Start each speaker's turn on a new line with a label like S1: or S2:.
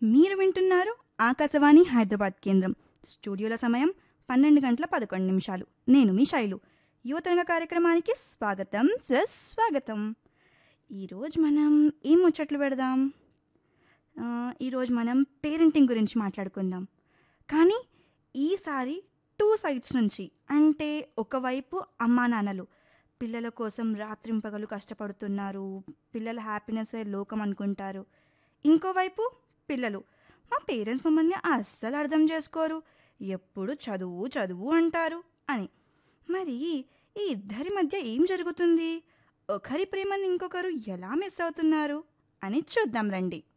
S1: మీరు వింటున్నారు ఆకాశవాణి హైదరాబాద్ కేంద్రం స్టూడియోల సమయం పన్నెండు గంటల పదకొండు నిమిషాలు నేను మీ శైలు యువతరంగ కార్యక్రమానికి స్వాగతం స్వాగతం ఈరోజు మనం ఏం ముచ్చట్లు పెడదాం ఆ, ఈరోజు మనం పేరెంటింగ్ గురించి మాట్లాడుకుందాం కానీ ఈసారి టూ సైడ్స్ నుంచి అంటే ఒకవైపు అమ్మా నాన్నలు పిల్లల కోసం రాత్రింపగలు కష్టపడుతున్నారు పిల్లల హ్యాపీనెస్ లోకం అనుకుంటారు ఇంకోవైపు పిల్లలు మా పేరెంట్స్ మమ్మల్ని అస్సలు అర్థం చేసుకోరు ఎప్పుడు చదువు చదువు అంటారు అని మరి ఈ ఇద్దరి మధ్య ఏం జరుగుతుంది ఒకరి ప్రేమని ఇంకొకరు ఎలా మిస్ అవుతున్నారు అని చూద్దాం రండి